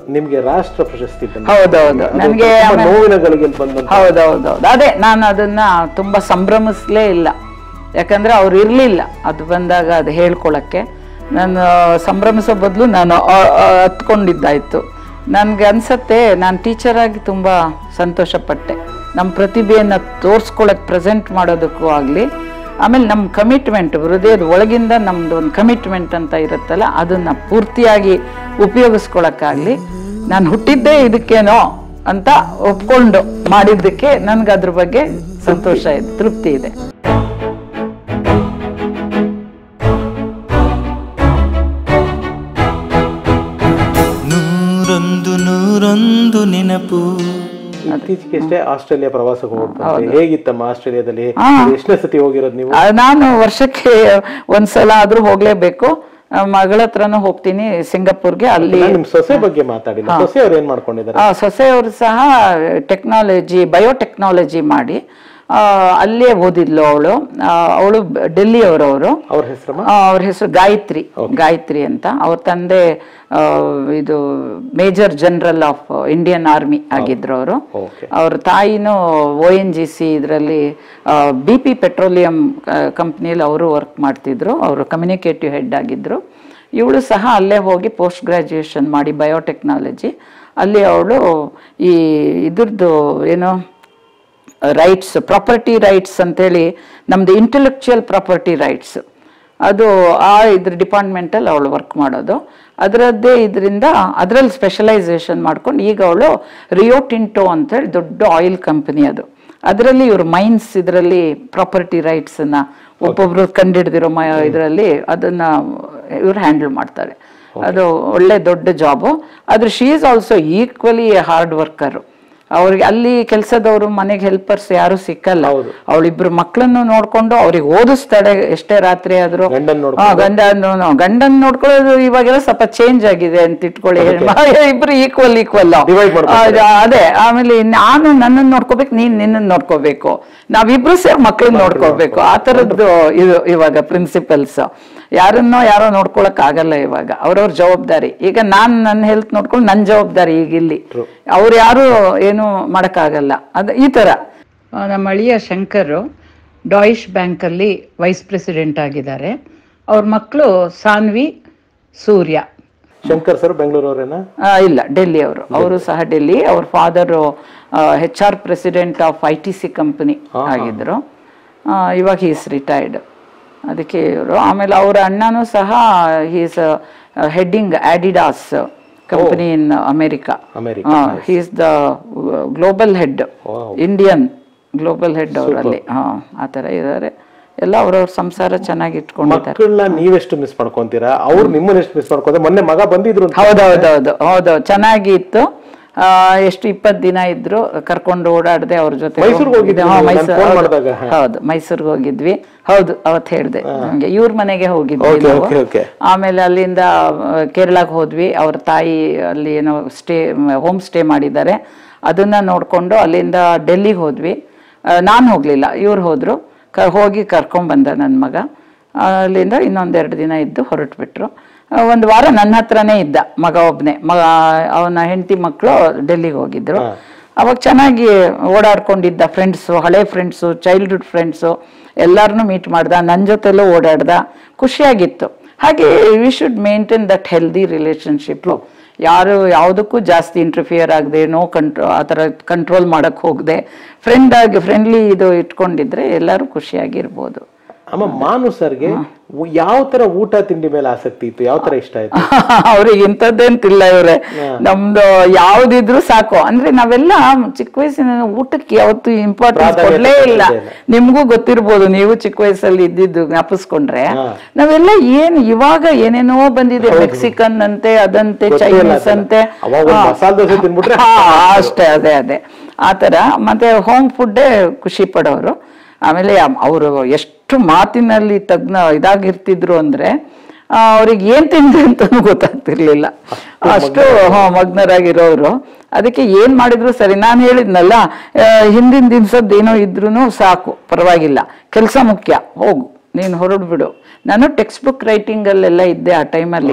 ನಿಮ್ಗೆ ರಾಷ್ಟ್ರ ಪ್ರಶಸ್ತಿ ಬಂದಿದೆ. ಹೌದೌದು ಅದು ನನಗೆ ತುಂಬಾ ನೋವಿನ ಗಳಿಗೆ ಬಂದಂತ ಹೌದೌದೌದು ಅದೇ ನಾನು ಅದನ್ನ ತುಂಬಾ ಸಂಭ್ರಮಿಸ್ಲೇ ಇಲ್ಲ ಯಾಕಂದ್ರೆ ಅವ್ರು ಇರ್ಲಿಲ್ಲ ಅದು ಬಂದಾಗ ಅದು ಹೇಳ್ಕೊಳಕ್ಕೆ ನಾನು ಸಂಭ್ರಮಿಸೋ ಬದಲು ನಾನು ಆ- ಆ ಹತ್ಕೊಂಡಿದ್ದಾಯ್ತು ನನಗೆ ಅನ್ಸತ್ತೆ ನಾನು ಟೀಚರ್ ಆಗಿ ತುಂಬ ಸಂತೋಷಪಟ್ಟೆ ನಮ್ಮ ಪ್ರತಿಭೆಯನ್ನು ತೋರಿಸ್ಕೊಳಕ್ಕೆ ಪ್ರೆಸೆಂಟ್ ಮಾಡೋದಕ್ಕೂ ಆಗಲಿ ಆಮೇಲೆ ನಮ್ಮ ಕಮಿಟ್ಮೆಂಟ್ ಹೃದಯದ ಒಳಗಿಂದ ನಮ್ದು ಒಂದು ಕಮಿಟ್ಮೆಂಟ್ ಅಂತ ಇರುತ್ತಲ್ಲ ಅದನ್ನ ಪೂರ್ತಿಯಾಗಿ ಉಪಯೋಗಿಸ್ಕೊಳಕ್ಕಾಗ್ಲಿ ನಾನು ಹುಟ್ಟಿದ್ದೇ ಇದಕ್ಕೇನೋ ಅಂತ ಒಪ್ಕೊಂಡು ಮಾಡಿದ್ದಕ್ಕೆ ನನ್ಗೆ ಅದ್ರ ಬಗ್ಗೆ ಸಂತೋಷ ಇದೆ ತೃಪ್ತಿ ಇದೆ ನೂರೊಂದು ನೂರೊಂದು ನೆನಪು ಇತ್ತೀಚೆಗೆ ಆಸ್ಟ್ರೇಲಿಯಾ ಪ್ರವಾಸಕ್ಕೆ ಹೋಗ್ತಾರೆ ಹೇಗಿತ್ತಮ್ಮ ಆಸ್ಟ್ರೇಲಿಯಾದಲ್ಲಿ ಎಷ್ಟನೇ ಸತಿ ಹೋಗಿರೋದು ನೀವು ಆ, ನಾನು ವರ್ಷಕ್ಕೆ ಒಂದ್ಸಲ ಆದ್ರೂ ಹೋಗ್ಲೇಬೇಕು ಆ, ಮಗಳ ಹತ್ರನೂ ಹೋಗ್ತೀನಿ ಸಿಂಗಾಪುರ್ಗೆ ಅಲ್ಲಿ ನಾನ್ ನಿಮ್ ಸೊಸೆ ಬಗ್ಗೆ ಮಾತಾಡಿಲ್ಲ ಸೊಸೆ ಅವ್ರು ಏನ್ ಮಾಡ್ಕೊಂಡಿದ್ದಾರೆ ಆ, ಸೊಸೆಯವರು ಸಹ ಟೆಕ್ನಾಲಜಿ ಬಯೋಟೆಕ್ನಾಲಜಿ ಮಾಡಿ ಆ, ಅಲ್ಲೇ ಓದಿದ್ಲು ಅವಳು ಅವಳು ಡೆಲ್ಲಿಯವರವರು ಅವ್ರ ಹೆಸರಮ್ಮ ಅವ್ರ ಹೆಸರು ಗಾಯತ್ರಿ ಗಾಯತ್ರಿ ಅಂತ ಅವ್ರ ತಂದೆ ಆ, ಇದು major general of Indian army ಆಗಿದ್ರು ಅವರು ಓಕೆ ಅವ್ರ ತಾಯಿನೂ ಒ ಎನ್ ಜಿ ಸಿ ಇದರಲ್ಲಿ ಬಿ ಪಿ ಪೆಟ್ರೋಲಿಯಂ ಕಂಪ್ನಿಯಲ್ಲಿ ಅವರು ವರ್ಕ್ ಮಾಡ್ತಿದ್ರು ಅವರು ಕಮ್ಯುನಿಕೇಟಿವ್ ಹೆಡ್ ಆಗಿದ್ರು ಇವಳು ಸಹ ಅಲ್ಲೇ ಹೋಗಿ ಪೋಸ್ಟ್ ಗ್ರಾಜ್ಯುಯೇಷನ್ ಮಾಡಿ ಬಯೋಟೆಕ್ನಾಲಜಿ ಅಲ್ಲಿ ಅವಳು ಈ ಇದ್ರದ್ದು ಏನು ರೈಟ್ಸ್ ಪ್ರಾಪರ್ಟಿ ರೈಟ್ಸ್ ಅಂತೇಳಿ ನಮ್ದು ಇಂಟೆಲೆಕ್ಚುಯಲ್ ಪ್ರಾಪರ್ಟಿ ರೈಟ್ಸ್ ಅದು ಆ ಇದ್ರ ಡಿಪಾರ್ಟ್ಮೆಂಟಲ್ಲಿ ಅವಳು ವರ್ಕ್ ಮಾಡೋದು ಅದರದ್ದೇ ಇದರಿಂದ ಅದರಲ್ಲಿ ಸ್ಪೆಷಲೈಸೇಷನ್ ಮಾಡ್ಕೊಂಡು ಈಗ ಅವಳು ರಿಯೋ ಟಿಂಟೋ ಅಂತೇಳಿ ದೊಡ್ಡ ಆಯಿಲ್ ಕಂಪನಿ ಅದು ಅದರಲ್ಲಿ ಇವರು ಮೈನ್ಸ್ ಇದರಲ್ಲಿ ಪ್ರಾಪರ್ಟಿ ರೈಟ್ಸನ್ನ ಒಬ್ಬೊಬ್ರು ಕಂಡಿಡ್ದಿರೋ ಮ ಇದರಲ್ಲಿ ಅದನ್ನ ಇವ್ರು ಹ್ಯಾಂಡಲ್ ಮಾಡ್ತಾರೆ ಅದು ಒಳ್ಳೆ ದೊಡ್ಡ ಜಾಬು ಆದ್ರೆ she is also equally hard worker ಅವ್ರಿಗೆ ಅಲ್ಲಿ ಕೆಲಸದವರು ಮನೆಗೆ ಹೆಲ್ಪರ್ಸ್ ಯಾರು ಸಿಕ್ಕಲ್ಲ ಹೌದು. ಅವಳಿಬ್ರು ಮಕ್ಕಳನ್ನು ನೋಡ್ಕೊಂಡು ಅವ್ರಿಗೆ ಓದಿಸ್ತಾಳೆ ಎಷ್ಟೇ ರಾತ್ರಿ ಆದ್ರೂ ಗಂಡನ್ ನೋಡ್ಕೊಂಡು. ಹಾ, ಗಂಡ ಗಂಡನ್ ನೋಡ್ಕೊಳ್ಳೋದು ಇವಾಗೆಲ್ಲ ಸ್ವಲ್ಪ ಚೇಂಜ್ ಆಗಿದೆ ಅಂತ ಇಟ್ಕೊಳ್ಳಿ ಇಬ್ರು ಈಕ್ವಲ್ ಈಕ್ವಲ್ Divide ಮಾಡ್ಕೊತಾರೆ. ಅದೇ ಆಮೇಲೆ ನಾನು ನನ್ನನ್ನು ನೋಡ್ಕೋಬೇಕು ನೀನ್ ನಿನ್ನನ್ನು ನೋಡ್ಕೋಬೇಕು ನಾವಿಬ್ರು ಸೇರಿ ಮಕ್ಕಳನ್ನ ನೋಡ್ಕೋಬೇಕು ಆ ತರದ್ದು ಇದು ಇವಾಗ ಪ್ರಿನ್ಸಿಪಲ್ಸ್ ಯಾರನ್ನೋ ಯಾರೋ ನೋಡ್ಕೊಳಕ್ ಆಗಲ್ಲ ಇವಾಗ ಅವ್ರವ್ರ ಜವಾಬ್ದಾರಿ ಈಗ ನಾನ್ ನನ್ನ ಹೆಲ್ತ್ ನೋಡ್ಕೊಂಡು ನನ್ನ ಜವಾಬ್ದಾರಿ ಈಗ ಇಲ್ಲಿ ಅವ್ರು ಯಾರು ಏನು ಮಾಡಕ್ಕಾಗಲ್ಲ ಅದ ಈ ತರ ಆ, ನಮ್ಮ ಅಳಿಯ ಶಂಕರ್ ಡಾಯಿಶ್ ಬ್ಯಾಂಕಲ್ಲಿ ವೈಸ್ ಪ್ರೆಸಿಡೆಂಟ್ ಆಗಿದ್ದಾರೆ ಅವ್ರ ಮಕ್ಕಳು ಸಾನ್ವಿ ಸೂರ್ಯ ಶಂಕರ್ ಸರ್ ಬೆಂಗಳೂರವ್ರೇನಾ ಆ, ಇಲ್ಲ ಡೆಲ್ಲಿ ಅವರು ಅವರು ಸಹ ಡೆಲ್ಲಿ ಅವ್ರ father H R president of I T C company ಆಗಿದ್ರು ಆ, ಇವಾಗ ಈಸ್ ರಿಟೈರ್ಡ್ ಅದಕ್ಕೆ ಇವರು ಆಮೇಲೆ ಅವರ ಅಣ್ಣನೂ ಸಹ is heading Adidas company in America America is the global head Indian global head ಅವರಲ್ಲಿ ಹಾ ಆ ಥರ ಇದ್ದಾರೆ ಎಲ್ಲ ಅವ್ರವ್ರ ಸಂಸಾರ ಚೆನ್ನಾಗಿ ಇಟ್ಕೊಂಡಿದ್ದಾರೆ ಮಕ್ಕಳನ್ನ ನೀವೆಷ್ಟು ಮಿಸ್ ಮಾಡ್ಕೊಂತೀರಾ ಅವ್ರು ನಿಮ್ಮನ್ನ ಎಷ್ಟು ಮಿಸ್ ಮಾಡ್ಕೊಂತಾರೆ ಮೊನ್ನೆ ಮಗ ಬಂದಿದ್ರು ಅಂತ ಹೌದೌದೌದು ಹೌದು ಚೆನ್ನಾಗಿ ಇತ್ತು ಆ, ಎಷ್ಟು ಇಪ್ಪತ್ತು ದಿನ ಇದ್ರು ಕರ್ಕೊಂಡು ಓಡಾಡದೆ ಅವ್ರ ಜೊತೆ ಮೈಸೂರ್ಗ್ ಹೋಗಿದ್ವಿ ಹಾ, ನೀವು, ಮೈಸೂರ್- ನಾನ್ phone ಹೌದು, ಮಾಡ್ದಾಗ, ಹಾ. ಹೌದು ಮೈಸೂರ್ಗೆ ಹೋಗಿದ್ವಿ ಹೌದು ಅವತ್ತು ಹೇಳ್ದೆ ಹಂಗೆ ಇವ್ರ ಮನೆಗೆ ಹೋಗಿದ್ವಿ Okay, ನಾವು. okay, okay. ಆಮೇಲೆ ಆಮೇಲೆ ಅಲ್ಲಿಂದ ಕೇರಳಕ್ಕೆ ಹೋದ್ವಿ ಅವ್ರ ತಾಯಿ ಅಲ್ಲಿ ಏನೋ ಸ್ಟೇ ಹೋಮ್ ಸ್ಟೇ ಮಾಡಿದ್ದಾರೆ ಅದನ್ನ ನೋಡ್ಕೊಂಡು ಅಲ್ಲಿಂದ ಡೆಲ್ಲಿಗೆ ಹೋದ್ವಿ ನಾನು ಹೋಗ್ಲಿಲ್ಲ ಇವ್ರು ಹೋದ್ರು ಕ ಹೋಗಿ ಕರ್ಕೊಂಡ್ ಬಂದ ನನ್ನ ಮಗ ಅಲ್ಲಿಂದ ಇನ್ನೊಂದೆರಡು ದಿನ ಇದ್ದು ಹೊರಟ್ಬಿಟ್ರು ಒಂದು ವಾರ ನನ್ನ ಹತ್ರನೇ ಇದ್ದ ಮಗ ಒಬ್ಬನೇ ಮಗ ಅವನ ಹೆಂಡತಿ ಮಕ್ಕಳು ಡೆಲ್ಲಿಗೆ ಹೋಗಿದ್ರು ಅವಾಗ ಚೆನ್ನಾಗಿ ಓಡಾಡ್ಕೊಂಡಿದ್ದ ಫ್ರೆಂಡ್ಸು ಹಳೆ ಫ್ರೆಂಡ್ಸು ಚೈಲ್ಡ್ಹುಡ್ ಫ್ರೆಂಡ್ಸು ಎಲ್ಲರನ್ನೂ ಮೀಟ್ ಮಾಡ್ದ ನನ್ನ ಜೊತೆಲೂ ಓಡಾಡ್ದ ಖುಷಿಯಾಗಿತ್ತು ಹಾಗೆ we should maintain that healthy relationship ಯಾರು ಯಾವುದಕ್ಕೂ ಜಾಸ್ತಿ ಇಂಟರ್ಫಿಯರ್ ಆಗದೆ ನೋ ಕಂಟ್ರೋ ಆ ಥರ ಕಂಟ್ರೋಲ್ ಮಾಡಕ್ ಹೋಗದೆ ಫ್ರೆಂಡ್ ಆಗಿ ಫ್ರೆಂಡ್ಲಿ ಇದು ಇಟ್ಕೊಂಡಿದ್ರೆ ಎಲ್ಲರೂ ಖುಷಿಯಾಗಿರ್ಬೋದು ಅಮ್ಮ ಮಾನು ಸರ್ಗೆ ಯಾವ ತರ ಊಟ ತಿಂಡಿ ಮೇಲೆ ಆಸಕ್ತಿ ಇತ್ತು ಯಾವ ತರ ಇಷ್ಟ ಆಯ್ತು ಅವ್ರಿಗೆ ಇಂಥದ್ದೇಂತಿಲ್ಲ ಇವ್ರೆ ನಮ್ದು ಯಾವ್ದಿದ್ರು ಸಾಕು ಅಂದ್ರೆ ನಾವೆಲ್ಲ ಚಿಕ್ಕ ವಯಸ್ಸಿನ ಊಟಕ್ಕೆ ಯಾವತ್ತು ಇಂಪಾರ್ಟೆನ್ಸ್ ಪ್ರಾಧಾನ್ಯತೆ ಕೊಡ್ಲೇ ಇಲ್ಲ ಕೊಡ್ಲೇ ನಿಮ್ಗೂ ಗೊತ್ತಿರ್ಬೋದು ನೀವು ಚಿಕ್ಕ ವಯಸ್ಸಲ್ಲಿ ಇದ್ದಿದ್ದು ಜ್ಞಾಪಿಸ್ಕೊಂಡ್ರೆ ಹಾ. ನಾವೆಲ್ಲ ಏನ್ ಇವಾಗ ಏನೇನೋ ಬಂದಿದೆ ಮೆಕ್ಸಿಕನ್ ಅಂತೆ ಅದಂತೆ ಗೊತ್ತೇ ಇಲ್ಲ ಚೈನೀಸ್ ಅದೆಲ್ಲ. ಅಂತೆ ಅವಾಗ ಒಂದ್ ಹಾ. ಮಸಾಲೆ ದೋಸೆ ತಿಂದ್ಬಿಟ್ರೆ ಹಾ, ಅಷ್ಟೇ ಅದೇ ಅದೇ ಆ ಥರ ಮತ್ತೆ ಹೋಮ್ ಫುಡ್ಡೇ ಖುಷಿ ಪಡೋರು ಆಮೇಲೆ ಅವರು ಎಷ್ಟು ಮಾತಿನಲ್ಲಿ ತಜ್ಞ ಇದಾಗಿರ್ತಿದ್ರು ಅಂದ್ರೆ ಅವ್ರಿಗೆ ಏನ್ ತಿಂದ್ರೆ ಅಂತಾನು ಗೊತ್ತಾಗ್ತಿರ್ಲಿಲ್ಲ ಅಷ್ಟು ಹಾ, ಮಗ್ನರಾಗಿರೋರು ಅದಕ್ಕೆ ಏನ್ ಮಾಡಿದ್ರು ಸರಿ ನಾನು ಹೇಳಿದ್ನಲ್ಲ ಆ, ಹಿಂದಿನ ದಿವ್ಸದ್ದು ಏನೋ ಇದ್ರೂ ಸಾಕು ಪರವಾಗಿಲ್ಲ ಕೆಲಸ ಮುಖ್ಯ ಹೋಗು ನೀನು ಹೊರಡ್ಬಿಡು ನಾನು ಟೆಕ್ಸ್ಟ್ ಬುಕ್ ರೈಟಿಂಗ್ ಅಲ್ಲೆಲ್ಲ ಇದ್ದೆ ಆ ಟೈಮಲ್ಲಿ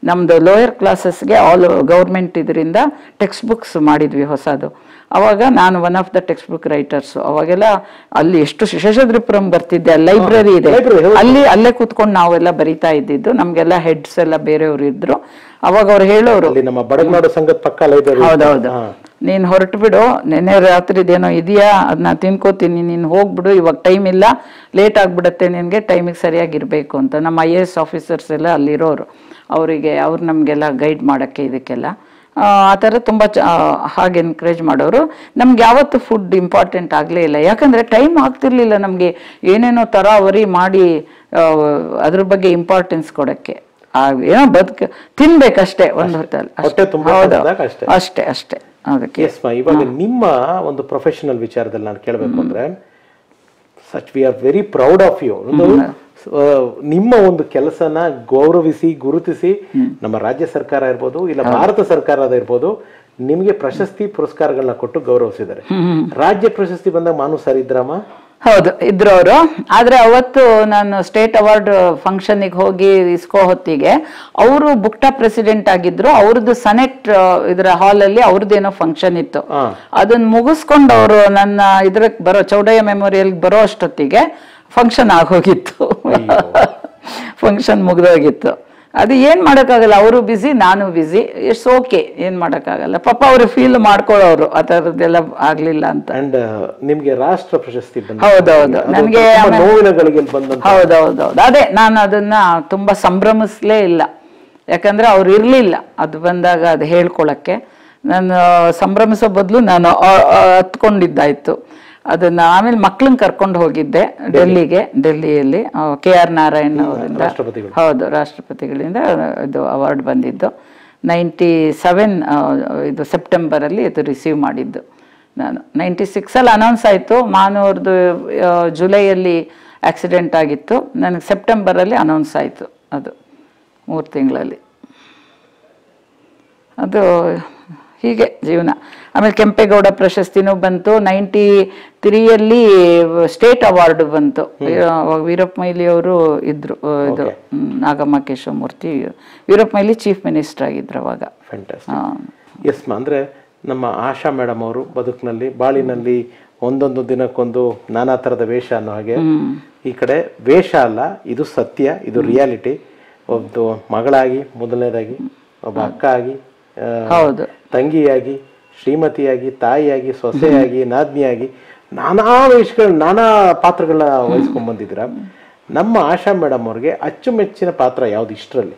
ನಮ್ದು ಲೋಯರ್ ಕ್ಲಾಸಸ್ಗೆ ಆಲ್ ಗೌರ್ಮೆಂಟ್ ಇದರಿಂದ ಟೆಕ್ಸ್ಟ್ ಬುಕ್ಸ್ ಮಾಡಿದ್ವಿ ಹೊಸದು ಅವಾಗ ನಾನು one of the textbook writers ಅವಾಗೆಲ್ಲ ಅಲ್ಲಿ ಎಷ್ಟು ಶೇಷಾದ್ರಿಪುರಂ ಬರ್ತಿದ್ದೆ ಲೈಬ್ರರಿ ಇದೆ library, ಹೌದು. ಅಲ್ಲಿ ಅಲ್ಲೇ ಕೂತ್ಕೊಂಡು ನಾವೆಲ್ಲ ಬರಿತಾ ಇದ್ದಿದ್ದು ನಮ್ಗೆಲ್ಲ ಹೆಡ್ಸ್ ಎಲ್ಲ ಬೇರೆಯವರು ಇದ್ರು ಅವಾಗ ಅವ್ರು ಹೇಳೋರು ಅಲ್ಲಿ ನಮ್ಮ ಬಡಗನಾಡು ಸಂಘದ ಪಕ್ಕ ಲೈಬ್ರರಿ ಹೌದೌದು ನೀನ್ ಹೊರಟು ಬಿಡು ನೆನ್ನೆ ರಾತ್ರಿದೇನೋ ಇದೆಯಾ ಅದನ್ನ ತಿನ್ಕೋತೀನಿ ನೀನ್ ಹೋಗ್ಬಿಡು ಇವಾಗ ಟೈಮ್ ಇಲ್ಲ ಲೇಟ್ ಆಗ್ಬಿಡತ್ತೆ ನಿನ್ಗೆ ಟೈಮಿಗೆ ಸರಿಯಾಗಿರ್ಬೇಕು ಅಂತ ನಮ್ಮ ಐ ಎ ಎಸ್ ಆಫೀಸರ್ಸ್ ಎಲ್ಲ ಅಲ್ಲಿರೋರು ಅವರಿಗೆ ಅವ್ರು ನಮಗೆಲ್ಲ ಗೈಡ್ ಮಾಡೋಕ್ಕೆ ಇದಕ್ಕೆಲ್ಲ ಆ ಆ ಥರ ತುಂಬ ಚ ಆ, ಹಾಗೆ ಎನ್ಕರೇಜ್ ಮಾಡೋರು ನಮ್ಗೆ ಯಾವತ್ತು ಫುಡ್ ಇಂಪಾರ್ಟೆಂಟ್ ಆಗಲೇ ಇಲ್ಲ ಯಾಕಂದರೆ ಟೈಮ್ ಆಗ್ತಿರ್ಲಿಲ್ಲ ನಮಗೆ ಏನೇನೋ ತರಾವರಿ ಮಾಡಿ ಆ, ಅದ್ರ ಬಗ್ಗೆ ಇಂಪಾರ್ಟೆನ್ಸ್ ಕೊಡೋಕ್ಕೆ ಆ, ಏನೋ ಬದುಕ ತಿನ್ಬೇಕಷ್ಟೇ ಒಂದು ಹೊತ್ತಲ್ಲಿ ಅಷ್ಟೇ. ಹೊಟ್ಟೆ ತುಂಬ ಹೌದು ತಿಂದಾಗ ಅಷ್ಟೇ. ಅಷ್ಟೇ ಅಷ್ಟೇ ಅದಕ್ಕೆ ಎಸ್ ಮಾ ಇವಾಗ ನಿಮ್ಮ ಒಂದು ಪ್ರೊಫೆಷನಲ್ ವಿಚಾರದಲ್ಲಿ ನಾನು ಕೇಳಬೇಕು ಅಂದ್ರೆ such we are very proud of you ಒಂದು ಆ, ನಿಮ್ಮ ಒಂದು ಕೆಲಸನ ಗೌರವಿಸಿ ಗುರುತಿಸಿ ನಮ್ಮ ರಾಜ್ಯ ಸರ್ಕಾರ ಇರ್ಬೋದು ಇಲ್ಲ ಭಾರತ ಸರ್ಕಾರದ ಇರ್ಬೋದು ನಿಮಗೆ ಪ್ರಶಸ್ತಿ ಪುರಸ್ಕಾರಗಳನ್ನ ಕೊಟ್ಟು ಗೌರವಿಸಿದ್ದಾರೆ ರಾಜ್ಯ ಪ್ರಶಸ್ತಿ ಬಂದಾಗ ಮಾನು ಸರ್ ಇದ್ರಮ್ಮ ಹೌದು ಇದ್ರು ಅವರು ಆದ್ರೆ ಅವತ್ತು ನಾನು ಸ್ಟೇಟ್ ಅವಾರ್ಡ್ ಫಂಕ್ಷನ್ಗೆ ಹೋಗಿ ಇಸ್ಕೋ ಹೊತ್ತಿಗೆ ಅವರು ಬುಕ್ಟಾ ಪ್ರೆಸಿಡೆಂಟ್ ಆಗಿದ್ರು ಅವ್ರದ್ದು ಸನೆಟ್ ಇದರ ಹಾಲ್ ಅಲ್ಲಿ ಅವ್ರದ್ದೇನೋ ಫಂಕ್ಷನ್ ಇತ್ತು ಹಾ. ಅದನ್ನ ಮುಗಿಸ್ಕೊಂಡು ಅವರು ನನ್ನ ಇದ್ರಕ್ ಬರೋ ಚೌಡಯ್ಯ ಮೆಮೋರಿಯಲ್ ಬರೋ ಅಷ್ಟೊತ್ತಿಗೆ ಫಂಕ್ಷನ್ ಆಗೋಗಿತ್ತು ಫಂಕ್ಷನ್ ಮುಗ್ದೋಗಿತ್ತು ಅದು ಏನ್ ಮಾಡಕ್ಕಾಗಲ್ಲ ಅವರು ಬಿಸಿ ನಾನು ಬಿಸಿ ಇಟ್ಸ್ ಓಕೆ ಏನ್ ಮಾಡಕ್ಕಾಗಲ್ಲ ಪಾಪ ಅವರು ಫೀಲ್ ಮಾಡ್ಕೊಳ್ಳೋರು ಆ ಥರದ್ದೆಲ್ಲ ಆಗ್ಲಿಲ್ಲ ಅಂತ ಅಂಡ್ ನಿಮ್ಗೆ ರಾಷ್ಟ್ರ ಪ್ರಶಸ್ತಿ ಬಂದ ಹೌದೌದು. ನನ್ಗೆ ಆಮೇಲೆ- ನೋವಿನ ಗಳಿಗೆ ಬಂದಂತ ಹೌದೌದೌದು ಅದೇ ನಾನು ಅದನ್ನ ತುಂಬಾ ಸಂಭ್ರಮಿಸ್ಲೇ ಇಲ್ಲ ಯಾಕಂದ್ರೆ ಅವ್ರು ಇರ್ಲಿಲ್ಲ ಅದು ಬಂದಾಗ ಅದು ಹೇಳ್ಕೊಳಕ್ಕೆ ನಾನು ಸಂಭ್ರಮಿಸೋ ಬದಲು ನಾನು ಆ- ಆ ಹತ್ಕೊಂಡಿದ್ದಾಯ್ತು ಅದನ್ನ ಆಮೇಲೆ ಮಕ್ಳನ್ನ ಕರ್ಕೊಂಡು ಹೋಗಿದ್ದೆ ಡೆಲ್ಲಿಗೆ ಡೆಲ್ಲಿಯಲ್ಲಿ ಕೆ ಆರ್ ನಾರಾಯಣ್ ಅವರಿಂದ ರಾಷ್ಟ್ರಪತಿಗಳು. ಹೌದು ರಾಷ್ಟ್ರಪತಿಗಳಿಂದ ಇದು ಅವಾರ್ಡ್ ಬಂದಿದ್ದು ನೈಂಟಿ ಸೆವೆನ್ ಇದು ಸೆಪ್ಟೆಂಬರಲ್ಲಿ ಇದು ರಿಸೀವ್ ಮಾಡಿದ್ದು ನಾನು ನೈಂಟಿ ಸಿಕ್ಸಲ್ಲಿ ಅನೌನ್ಸ್ ಆಯಿತು ಮಾನವ್ರದ್ದು ಜುಲೈಯಲ್ಲಿ ಆಕ್ಸಿಡೆಂಟ್ ಆಗಿತ್ತು ನನಗೆ ಸೆಪ್ಟೆಂಬರಲ್ಲಿ ಅನೌನ್ಸ್ ಆಯಿತು ಅದು ಮೂರು ತಿಂಗಳಲ್ಲಿ ಅದು ಹೀಗೆ ಜೀವನ ಆಮೇಲೆ ಕೆಂಪೇಗೌಡ ಪ್ರಶಸ್ತಿನೂ ಬಂತು ನೈಂಟಿ ತ್ರೀಯಲ್ಲಿ ಸ್ಟೇಟ್ ಅವಾರ್ಡ್ ಬಂತು ಅವಾಗ ವೀರಪ್ಪ ಮೊಯ್ಲಿ ಅವರು ಇದ್ರು ಆ, ಇದು ಹ್ಮ್, ನಾಗಮ್ಮ ಕೇಶವಮೂರ್ತಿ ವೀರಪ್ಪ ಮೊಯ್ಲಿ ಚೀಫ್ ಮಿನಿಸ್ಟರ್ ಆಗಿದ್ರು ಅವಾಗ ಫ್ಯಾಂಟಾಸ್ಟಿಕ್ ಎಸ್ ಮಾ ಅಂದ್ರೆ ನಮ್ಮ ಆಶಾ ಮೇಡಮ್ ಅವರು ಬದುಕಿನಲ್ಲಿ ಬಾಳಿನಲ್ಲಿ ಒಂದೊಂದು ದಿನಕ್ಕೊಂದು ನಾನಾ ಥರದ ವೇಷ ಅನ್ನೋ ಹಾಗೆ ಈ ಕಡೆ ವೇಷ ಅಲ್ಲ ಇದು ಸತ್ಯ ಇದು ರಿಯಾಲಿಟಿ ಒಬ್ಬ ಮಗಳಾಗಿ ಮೊದಲನೇದಾಗಿ ಒಬ್ಬ ಅಕ್ಕ ಆಗಿ ಆ, ಹೌದು ತಂಗಿಯಾಗಿ ಶ್ರೀಮತಿಯಾಗಿ ತಾಯಿಯಾಗಿ ಸೊಸೆಯಾಗಿ ನಾದ್ನಿಯಾಗಿ ನಾನಾ ವೇಷಗಳು ನಾನಾ ಪಾತ್ರಗಳನ್ನ ವಹಿಸ್ಕೊಂಡ್ ಬಂದಿದ್ದೀರ ನಮ್ಮ ಆಶಾ ಮೇಡಮ್ ಅವ್ರಿಗೆ ಅಚ್ಚುಮೆಚ್ಚಿನ ಪಾತ್ರ ಯಾವ್ದು ಇಷ್ಟರಲ್ಲಿ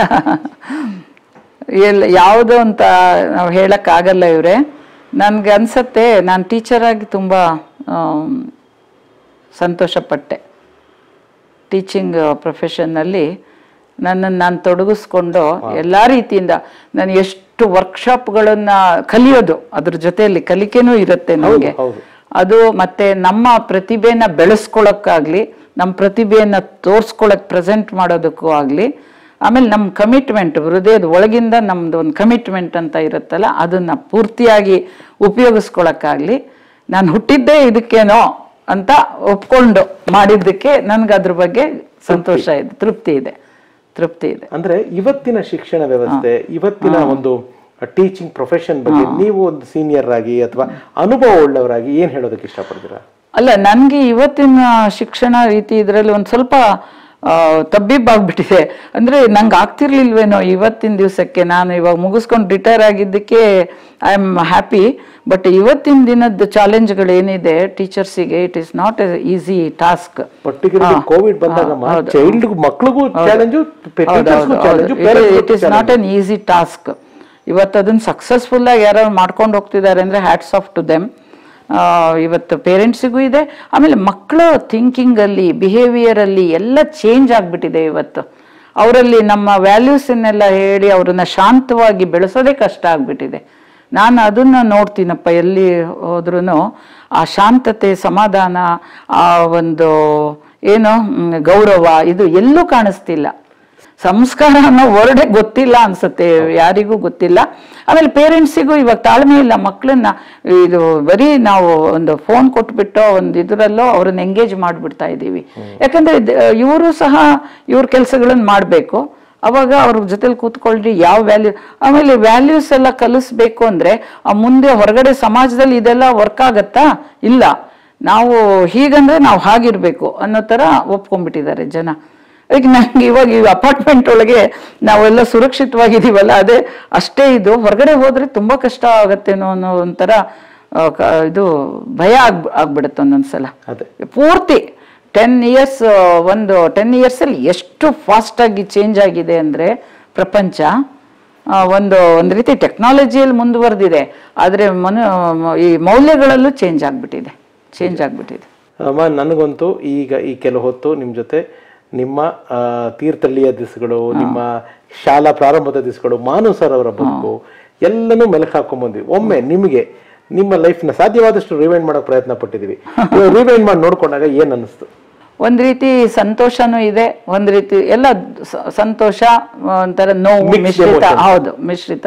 ಎಲ್ಲ ಯಾವುದು ಅಂತ ನಾವು ಹೇಳಕ್ಕಾಗಲ್ಲ ಇವ್ರೆ ನನ್ಗೆ ಅನ್ಸತ್ತೆ ನಾನು ಟೀಚರ್ ಆಗಿ ತುಂಬ ಆಮ್, ಸಂತೋಷಪಟ್ಟೆ ಟೀಚಿಂಗ್ ಪ್ರೊಫೆಷನ್ನಲ್ಲಿ ನನ್ನನ್ನು ನಾನು ತೊಡಗಿಸ್ಕೊಂಡು ಎಲ್ಲ ರೀತಿಯಿಂದ ನಾನು ಎಷ್ಟು ವರ್ಕ್ಶಾಪ್ಗಳನ್ನ ಕಲಿಯೋದು ಅದ್ರ ಜೊತೆಯಲ್ಲಿ ಕಲಿಕೆನೂ ಇರುತ್ತೆ ನನಗೆ ಹೌದು. ಅದು ಮತ್ತೆ ನಮ್ಮ ಪ್ರತಿಭೆನ ಬೆಳೆಸ್ಕೊಳಕ್ಕಾಗ್ಲಿ ನಮ್ಮ ಪ್ರತಿಭೆಯನ್ನ ತೋರ್ಸ್ಕೊಳಕ್ ಪ್ರೆಸೆಂಟ್ ಮಾಡೋದಕ್ಕೂ ಆಗ್ಲಿ ಆಮೇಲೆ ನಮ್ಮ ಕಮಿಟ್ಮೆಂಟ್ ಹೃದಯದ ಒಳಗಿಂದ ನಮ್ದು ಒಂದು ಕಮಿಟ್ಮೆಂಟ್ ಅಂತ ಇರುತ್ತಲ್ಲ ಅದನ್ನ ಪೂರ್ತಿಯಾಗಿ ಉಪಯೋಗಿಸ್ಕೊಳಕ್ಕಾಗ್ಲಿ ನಾನು ಹುಟ್ಟಿದ್ದೇ ಇದಕ್ಕೇನೋ ಅಂತ ಒಪ್ಕೊಂಡು ಮಾಡಿದ್ದಕ್ಕೆ ನನ್ಗೆ ಅದ್ರ ಬಗ್ಗೆ ಸಂತೋಷ ಇದೆ ತೃಪ್ತಿ ಇದೆ ತೃಪ್ತಿ ಇದೆ ಅಂದ್ರೆ ಇವತ್ತಿನ ಶಿಕ್ಷಣ ವ್ಯವಸ್ಥೆ ಇವತ್ತಿನ ಒಂದು ಟೀಚಿಂಗ್ ಪ್ರೊಫೆಷನ್ ಬಗ್ಗೆ ನೀವು ಒಂದು ಸೀನಿಯರ್ ಆಗಿ ಅಥವಾ ಅನುಭವ ಉಳ್ಳವರಾಗಿ ಏನ್ ಹೇಳೋದಕ್ಕೆ ಇಷ್ಟಪಡ್ತೀರಾ ಅಲ್ಲ ನನಗೆ ಇವತ್ತಿನ ಶಿಕ್ಷಣ ರೀತಿ ಇದರಲ್ಲಿ ಒಂದು ಸ್ವಲ್ಪ ಆ, ತಬ್ಬಿಬ್ಬಾಗ್ಬಿಟ್ಟಿದೆ ಅಂದ್ರೆ ನಂಗೆ ಆಗ್ತಿರ್ಲಿಲ್ವೇನೋ ಇವತ್ತಿನ ದಿವಸಕ್ಕೆ ನಾನು ಇವಾಗ ಮುಗಿಸ್ಕೊಂಡು ರಿಟೈರ್ ಆಗಿದ್ದಕ್ಕೆ ಐ ಆಮ್ ಹ್ಯಾಪಿ ಬಟ್ ಇವತ್ತಿನ ದಿನದ ಚಾಲೆಂಜ್ಗಳು ಏನಿದೆ ಟೀಚರ್ಸಿಗೆ it is not a easy task particularly covid ಬಂದಾಗ ಚೈಲ್ಡ್ ಮಕ್ಳಿಗೂ challenge challenge it is not an easy task ಇವತ್ತು ಅದನ್ನ ಸಕ್ಸಸ್ಫುಲ್ ಆಗಿ ಯಾರು ಮಾಡ್ಕೊಂಡು ಹೋಗ್ತಿದ್ದಾರೆ ಅಂದ್ರೆ ಹ್ಯಾಟ್ಸ್ ಆಫ್ ಟು ದೆಮ್ ಇವತ್ತು ಪೇರೆಂಟ್ಸಿಗೂ ಇದೆ ಆಮೇಲೆ ಮಕ್ಕಳ ಥಿಂಕಿಂಗ್ ಅಲ್ಲಿ ಬಿಹೇವಿಯರ್ ಅಲ್ಲಿ ಎಲ್ಲ ಚೇಂಜ್ ಆಗ್ಬಿಟ್ಟಿದೆ ಇವತ್ತು ಅವರಲ್ಲಿ ನಮ್ಮ ವ್ಯಾಲ್ಯೂಸನ್ನೆಲ್ಲ ಹೇಳಿ ಅವ್ರನ್ನ ಶಾಂತವಾಗಿ ಬೆಳೆಸೋದೇ ಕಷ್ಟ ಆಗ್ಬಿಟ್ಟಿದೆ ನಾನು ಅದನ್ನ ನೋಡ್ತೀನಪ್ಪ ಎಲ್ಲಿ ಹೋದ್ರೂ ಆ ಶಾಂತತೆ ಸಮಾಧಾನ ಆ ಒಂದು ಏನು ಮ್, ಗೌರವ ಇದು ಎಲ್ಲೂ ಕಾಣಿಸ್ತಿಲ್ಲ ಸಂಸ್ಕಾರ ಅನ್ನೋ ವರ್ಡೇ ಗೊತ್ತಿಲ್ಲ ಅನ್ಸುತ್ತೆ ಯಾರಿಗೂ ಗೊತ್ತಿಲ್ಲ ಆಮೇಲೆ ಪೇರೆಂಟ್ಸಿಗೂ ಇವಾಗ ತಾಳ್ಮೆ ಇಲ್ಲ ಮಕ್ಕಳನ್ನ ಇದು ಬರೀ ನಾವು ಒಂದು ಫೋನ್ ಕೊಟ್ಬಿಟ್ಟೋ ಒಂದು ಇದರಲ್ಲೋ ಅವ್ರನ್ನ ಎಂಗೇಜ್ ಮಾಡ್ಬಿಡ್ತಾ ಇದ್ದೀವಿ ಯಾಕಂದ್ರೆ ಇವರು ಸಹ ಇವ್ರ ಕೆಲಸಗಳನ್ನ ಮಾಡಬೇಕು ಅವಾಗ ಅವ್ರ ಜೊತೆಲಿ ಕೂತ್ಕೊಳ್ರಿ ಯಾವ ವ್ಯಾಲ್ಯೂ ಆಮೇಲೆ ವ್ಯಾಲ್ಯೂಸ್ ಎಲ್ಲ ಕಲಿಸ್ಬೇಕು ಅಂದ್ರೆ ಆ ಮುಂದೆ ಹೊರಗಡೆ ಸಮಾಜದಲ್ಲಿ ಇದೆಲ್ಲ ವರ್ಕ್ ಆಗತ್ತಾ ಇಲ್ಲ ನಾವು ಹೀಗಂದ್ರೆ ನಾವು ಹಾಗಿರ್ಬೇಕು ಅನ್ನೋ ತರ ಒಪ್ಕೊಂಡ್ಬಿಟ್ಟಿದ್ದಾರೆ ಜನ ಅದಕ್ಕೆ ನಂಗೆ ಇವಾಗ ಈ ಅಪಾರ್ಟ್ಮೆಂಟ್ ಒಳಗೆ ನಾವೆಲ್ಲ ಸುರಕ್ಷಿತವಾಗಿದ್ದೀವಲ್ಲ ಅದೇ ಅಷ್ಟೇ ಇದು ಹೊರಗಡೆ ಹೋದ್ರೆ ತುಂಬಾ ಕಷ್ಟ ಆಗತ್ತೇನೋ ಅನ್ನೋ ಒಂಥರ ಆ, ಕ- ಇದು ಭಯ ಆಗ್ ಆಗ್ಬಿಡುತ್ತೆ ಒಂದೊಂದ್ಸಲ ಅದೇ ಪೂರ್ತಿ ಟೆನ್ ಇಯರ್ಸ್ ಒಂದು ಟೆನ್ ಇಯರ್ಸಲ್ಲಿ ಎಷ್ಟು ಫಾಸ್ಟಾಗಿ ಚೇಂಜ್ ಆಗಿದೆ ಅಂದರೆ ಪ್ರಪಂಚ ಆ, ಒಂದು ಒಂದು ರೀತಿ ಟೆಕ್ನಾಲಜಿಯಲ್ಲಿ ಮುಂದುವರೆದಿದೆ ಆದರೆ ಮನು ಈ ಮೌಲ್ಯಗಳಲ್ಲೂ ಚೇಂಜ್ ಆಗಿಬಿಟ್ಟಿದೆ ಚೇಂಜ್ ಆಗಿಬಿಟ್ಟಿದೆ ಅಮ್ಮ ನನಗಂತೂ ಈಗ ಈ ಕೆಲವು ಹೊತ್ತು ನಿಮ್ಮ ಜೊತೆ ನಿಮ್ಮ ಆ, ತೀರ್ಥಹಳ್ಳಿಯ ದಿವಸಗಳು ನಿಮ್ಮ ಶಾಲಾ ಪ್ರಾರಂಭದ ದಿವಸಗಳು ಮಾನು ಸರ್ ಅವರ ಬದುಕು ಎಲ್ಲನೂ ಮೆಲುಕು ಹಾಕೊಂಡ್ ಬಂದ್ವಿ ಒಮ್ಮೆ ನಿಮಗೆ ನಿಮ್ಮ ಲೈಫ್ನ ಸಾಧ್ಯವಾದಷ್ಟು ರಿವೈಂಡ್ ಮಾಡಕ್ ಪ್ರಯತ್ನ ಪಟ್ಟಿದೀವಿ ರಿವೈಂಡ್ ಮಾಡಿ ನೋಡ್ಕೊಂಡಾಗ ಏನ್ ಅನಿಸ್ತು ಒಂದ್ ರೀತಿ ಸಂತೋಷನೂ ಇದೆ ಒಂದ್ ರೀತಿ ಎಲ್ಲ ಸ- ಸಂತೋಷ ಒಂಥರ ನೋವು Mixed ಮಿಶ್ರಿತ emotions. ಹೌದು ಮಿಶ್ರಿತ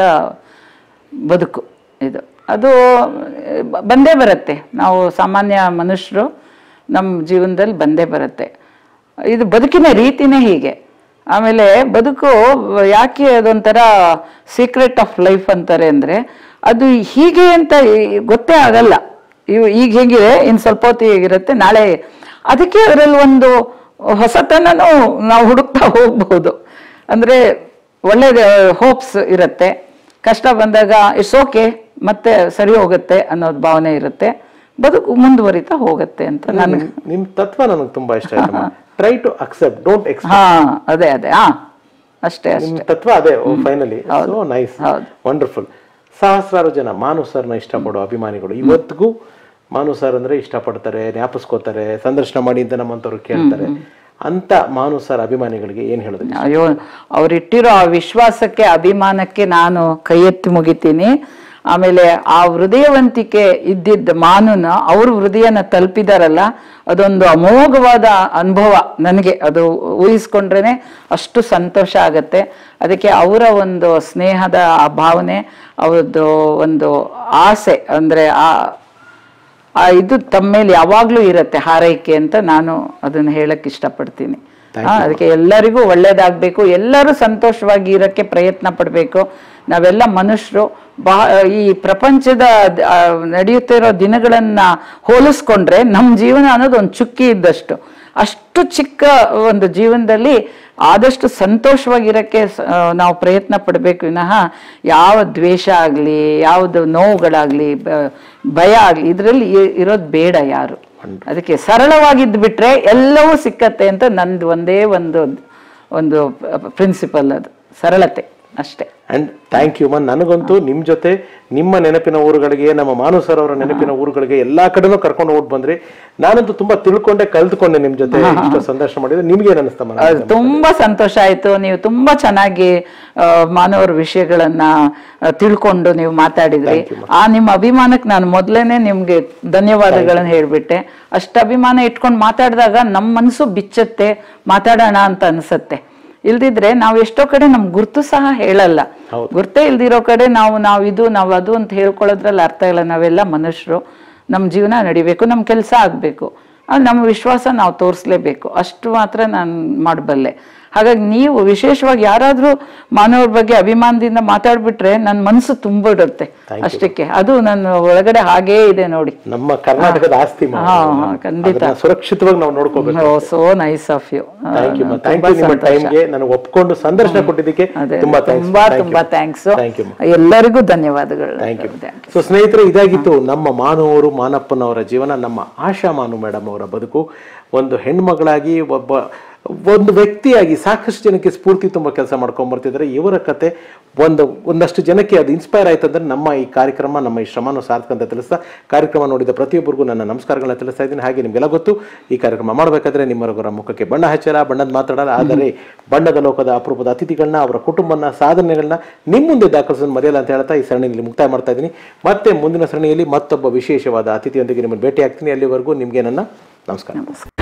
ಬದುಕು ಇದು ಅದು ಬ- ಬಂದೇ ಬರುತ್ತೆ ನಾವು ಸಾಮಾನ್ಯ ಮನುಷ್ಯರು ನಮ್ಮ ಜೀವನದಲ್ಲಿ ಬಂದೇ ಬರುತ್ತೆ ಇದು ಬದುಕಿನ ರೀತಿನೇ ಹೀಗೆ ಆಮೇಲೆ ಬದುಕು ಯಾಕೆ ಅದೊಂಥರ ಸೀಕ್ರೆಟ್ ಆಫ್ ಲೈಫ್ ಅಂತಾರೆ ಅಂದ್ರೆ ಅದು ಹೀಗೆ ಅಂತ ಈ- ಗೊತ್ತೇ ಆಗಲ್ಲ ಇವು ಈಗ ಹೇಗಿದೆ ಇನ್ನು ಸ್ವಲ್ಪ ಹೊತ್ತು ಹೇಗಿರುತ್ತೆ ನಾಳೆ ಅದಕ್ಕೆ ಅದರಲ್ಲಿ ಒಂದು ಹೊಸತನನೂ ನಾವು ಹುಡುಕ್ತಾ ಹೋಗ್ಬಹುದು ಅಂದ್ರೆ ಒಳ್ಳೆ ಹೋಪ್ಸ್ ಇರುತ್ತೆ ಕಷ್ಟ ಬಂದಾಗ ಇಟ್ಸ್ ಓಕೆ ಮತ್ತೆ ಸರಿ ಹೋಗುತ್ತೆ ಅನ್ನೋದು ಭಾವನೆ ಇರುತ್ತೆ ಬದುಕು ಮುಂದುವರಿತಾ ಹೋಗುತ್ತೆ ಅಂತ ನನ್ಗೆ ನಿಮ್ ತತ್ವ ನನಗೆ ತುಂಬಾ ಇಷ್ಟ ಆಯ್ತಮ್ಮ ಟ್ರೈ ಟು ಅಕ್ಸೆಪ್ಟ್ ಡೋಂಟ್ ಎಕ್ಸ್ ಹಾ ಅದೇ ಅದೇ ಹಾ ಅಷ್ಟೇ ಅಷ್ಟೇ ನಿಮ್ ತತ್ವ ಅದೇ ಫೈನಲಿ ಸೊ ನೈಸ್ ಹೌದು. ವಂಡರ್ಫುಲ್ ಸಹಸ್ರಾರು ಜನ ಮಾನು ಸರ್ನ ಇಷ್ಟಪಡೋ ಅಭಿಮಾನಿಗಳು ಇವತ್ತಿಗೂ ಮಾನು ಸರ್ ಅಂದ್ರೆ ಇಷ್ಟಪಡ್ತಾರೆ ಜ್ಞಾಪಿಸ್ಕೋತಾರೆ ಸಂದರ್ಶನ ಮಾಡಿ ಅಂತ ನಮ್ಮಂತವ್ರು ಕೇಳ್ತಾರೆ ಅಂತ ಮಾನು ಸರ್ ಅಭಿಮಾನಿಗಳಿಗೆ ಏನ್ ಹೇಳೋದು ಅಯ್ಯೋ ಅವ್ರಿಟ್ಟಿರೋ ಆ ವಿಶ್ವಾಸಕ್ಕೆ ಅಭಿಮಾನಕ್ಕೆ ನಾನು ಕೈ ಎತ್ತಿ ಮುಗಿತೀನಿ ಆಮೇಲೆ ಆ ಹೃದಯವಂತಿಕೆ ಇದ್ದಿದ್ದ ಮಾನುನ ಅವ್ರ ಹೃದಯನ ತಲುಪಿದಾರಲ್ಲ ಅದೊಂದು ಅಮೋಘವಾದ ಅನುಭವ ನನಗೆ ಅದು ಊಹಿಸ್ಕೊಂಡ್ರೇನೆ ಅಷ್ಟು ಸಂತೋಷ ಆಗತ್ತೆ ಅದಕ್ಕೆ ಅವರ ಒಂದು ಸ್ನೇಹದ ಆ ಭಾವನೆ ಅವ್ರದ್ದು ಒಂದು ಆಸೆ ಅಂದ್ರೆ ಆ ಆ ಇದು ತಮ್ಮ ಮೇಲೆ ಯಾವಾಗ್ಲೂ ಇರತ್ತೆ ಹಾರೈಕೆ ಅಂತ ನಾನು ಅದನ್ನ ಹೇಳಕ್ ಇಷ್ಟಪಡ್ತೀನಿ ಆ, ಅದಕ್ಕೆ ಎಲ್ಲರಿಗೂ ಒಳ್ಳೇದಾಗ್ಬೇಕು ಎಲ್ಲರೂ ಸಂತೋಷವಾಗಿ ಇರಕ್ಕೆ ಪ್ರಯತ್ನ ಪಡ್ಬೇಕು ನಾವೆಲ್ಲ ಮನುಷ್ಯರು ಬಹ ಈ ಪ್ರಪಂಚದ ಆ, ನಡೆಯುತ್ತಿರೋ ದಿನಗಳನ್ನ ಹೋಲಿಸ್ಕೊಂಡ್ರೆ ನಮ್ಮ ಜೀವನ ಅನ್ನೋದು ಒಂದು ಚುಕ್ಕಿ ಇದ್ದಷ್ಟು ಅಷ್ಟು ಚಿಕ್ಕ ಒಂದು ಜೀವನದಲ್ಲಿ ಆದಷ್ಟು ಸಂತೋಷವಾಗಿರಕ್ಕೆ ಸ- ಆ, ನಾವು ಪ್ರಯತ್ನ ಪಡಬೇಕು ವಿನಃ ಯಾವ ದ್ವೇಷ ಆಗಲಿ ಯಾವುದು ನೋವುಗಳಾಗ್ಲಿ ಬ- ಭಯ ಆಗಲಿ ಇದರಲ್ಲಿ ಇರೋದು ಬೇಡ ಯಾರು ಅದಕ್ಕೆ ಸರಳವಾಗಿದ್ದು ಬಿಟ್ರೆ ಎಲ್ಲವೂ ಸಿಕ್ಕತ್ತೆ ಅಂತ ನಂದು ಒಂದೇ ಒಂದು ಒಂದು ಪ್ರಿನ್ಸಿಪಲ್ ಅದು ಸರಳತೆ ಅಷ್ಟೇ ಅಂಡ್ ಥ್ಯಾಂಕ್ ಯು ಮನ್ ನನಗಂತೂ ನಿಮ್ ಜೊತೆ ನಿಮ್ಮ ನೆನಪಿನ ಊರುಗಳಿಗೆ ನಮ್ಮ ಮಾನು ಸರ್ ಅವರ ನೆನಪಿನ ಊರುಗಳಿಗೆ ಎಲ್ಲಾ ಕಡೆನೂ ಕರ್ಕೊಂಡು ಹೋಗಿ ಬಂದ್ರಿ ನಾನಂತೂ ತುಂಬಾ ತಿಳ್ಕೊಂಡೆ ಕಲ್ತ್ಕೊಂಡೆ ನಿಮ್ ಜೊತೆ ಇಷ್ಟು ಸಂದರ್ಶನ ಮಾಡಿದ್ರೆ ನಿಮ್ಗೆ ಏನ್ ಅನಿಸ್ತಮ್ಮ ಅದು ತುಂಬಾ ಸಂತೋಷ ಆಯ್ತು ನೀವು ತುಂಬಾ ಚೆನ್ನಾಗಿ ಆ, ಮಾನವರ ವಿಷಯಗಳನ್ನ ಆ, ತಿಳ್ಕೊಂಡು ನೀವು ಮಾತಾಡಿದ್ರಿ ಆ ನಿಮ್ಮ ಅಭಿಮಾನಕ್ಕೆ ನಾನು ಮೊದ್ಲೇನೆ ನಿಮ್ಗೆ ಧನ್ಯವಾದಗಳನ್ನ ಹೇಳ್ಬಿಟ್ಟೆ ಅಷ್ಟು ಅಭಿಮಾನ ಇಟ್ಕೊಂಡು ಮಾತಾಡಿದಾಗ ನಮ್ಮ ಮನಸ್ಸು ಬಿಚ್ಚತ್ತೆ ಮಾತಾಡೋಣ ಅಂತ ಅನ್ಸತ್ತೆ ಇಲ್ದಿದ್ರೆ ನಾವು ಎಷ್ಟೋ ಕಡೆ ನಮ್ ಗುರ್ತು ಸಹ ಹೇಳಲ್ಲ ಗುರ್ತೇ ಇಲ್ದಿರೋ ಕಡೆ ನಾವು ನಾವು ಇದು ನಾವು ಅದು ಅಂತ ಹೇಳ್ಕೊಳ್ಳೋದ್ರಲ್ಲಿ ಅರ್ಥ ಇಲ್ಲ ನಾವೆಲ್ಲ ಮನುಷ್ಯರು ನಮ್ಮ ಜೀವನ ನಡಿಬೇಕು ನಮ್ಮ ಕೆಲಸ ಆಗ್ಬೇಕು ಅದು ನಮ್ಮ ವಿಶ್ವಾಸ ನಾವು ತೋರಿಸ್ಲೇಬೇಕು ಅಷ್ಟು ಮಾತ್ರ ನಾನು ಮಾಡಬಲ್ಲೆ ಹಾಗಾಗಿ ನೀವು ವಿಶೇಷವಾಗಿ ಯಾರಾದ್ರೂ ಮಾನವರ ಬಗ್ಗೆ ಅಭಿಮಾನದಿಂದ ಮಾತಾಡ್ಬಿಟ್ರೆ ನನ್ನ ಮನಸ್ಸು ತುಂಬಿಡುತ್ತೆ ಅಷ್ಟಕ್ಕೆ ಅದು ನನ್ನ ಒಳಗಡೆ ಹಾಗೇ ಇದೆ ನೋಡಿ ನಮ್ಮ ಕರ್ನಾಟಕದ ಆಸ್ತಿ ಮಾ. ಹಾ, ಹಾ, ಖಂಡಿತ. ಅದನ್ನ ಸುರಕ್ಷಿತವಾಗಿ ನಾವು ನೋಡ್ಕೋಬೇಕು so nice of you thank you thank you ನಿಮ್ಮ ಟೈಮ್ಗೆ ನನಗೆ ಒಪ್ಕೊಂಡು ಸಂದರ್ಶನ ಕೊಟ್ಟಿದ್ದಕ್ಕೆ ಅದೇ ತುಂಬಾ ಥ್ಯಾಂಕ್ಸ್ ತುಂಬಾ ತುಂಬಾ ಥ್ಯಾಂಕ್ಸ್ ಥ್ಯಾಂಕ್ ಯು ಎಲ್ಲರಿಗೂ ಧನ್ಯವಾದಗಳು ಥ್ಯಾಂಕ್ ಯು ಸೊ ಸ್ನೇಹಿತರೆ ಇದಾಗಿತ್ತು ನಮ್ಮ ಮಾನವರು ಮಾನಪ್ಪನವರ ಜೀವನ ನಮ್ಮ ಆಶಾ ಮಾನು ಮೇಡಮ್ ಅವರ ಬದುಕು ಒಂದು ಹೆಣ್ಮಗಳಾಗಿ ಒಬ್ಬ ಒಂದು ವ್ಯಕ್ತಿಯಾಗಿ ಸಾಕಷ್ಟು ಜನಕ್ಕೆ ಸ್ಫೂರ್ತಿ ತುಂಬ ಕೆಲಸ ಮಾಡ್ಕೊಂಡ್ ಬರ್ತಿದ್ದಾರೆ ಇವರ ಕತೆ ಒಂದು ಒಂದಷ್ಟು ಜನಕ್ಕೆ ಅದು ಇನ್ಸ್ಪೈರ್ ಆಯ್ತು ಅಂದ್ರೆ ನಮ್ಮ ಈ ಕಾರ್ಯಕ್ರಮ ನಮ್ಮ ಈ ಶ್ರಮನ ಸಾರ್ಥಕ ಅಂತ ತಿಳಿಸ್ತಾ ಕಾರ್ಯಕ್ರಮ ನೋಡಿದ ಪ್ರತಿಯೊಬ್ಬರಿಗೂ ನನ್ನ ನಮಸ್ಕಾರಗಳನ್ನ ತಿಳಿಸ್ತಾ ಇದ್ದೀನಿ ಹಾಗೆ ನಿಮಗೆಲ್ಲ ಗೊತ್ತು ಈ ಕಾರ್ಯಕ್ರಮ ಮಾಡಬೇಕಾದ್ರೆ ನಿಮ್ಮವರ ಮುಖಕ್ಕೆ ಬಣ್ಣ ಹಚ್ಚರ ಬಣ್ಣದ ಮಾತಾಡಲ್ಲ ಆದರೆ ಬಣ್ಣದ ಲೋಕದ ಅಪರೂಪದ ಅತಿಥಿಗಳನ್ನ ಅವರ ಕುಟುಂಬನ ಸಾಧನೆಗಳನ್ನ ನಿಮ್ಮ ಮುಂದೆ ದಾಖಲಿಸೋದು ಮರೆಯಲ್ಲ ಅಂತ ಹೇಳ್ತಾ ಈ ಸರಣಿಯಲ್ಲಿ ಮುಕ್ತಾಯ ಮಾಡ್ತಾ ಇದ್ದೀನಿ ಮತ್ತೆ ಮುಂದಿನ ಸರಣಿಯಲ್ಲಿ ಮತ್ತೊಬ್ಬ ವಿಶೇಷವಾದ ಅತಿಥಿಯೊಂದಿಗೆ ನಿಮ್ಮನ್ನು ಭೇಟಿ ಆಗ್ತೀನಿ ಅಲ್ಲಿವರೆಗೂ ನಿಮಗೆ ನನ್ನ ನಮಸ್ಕಾರ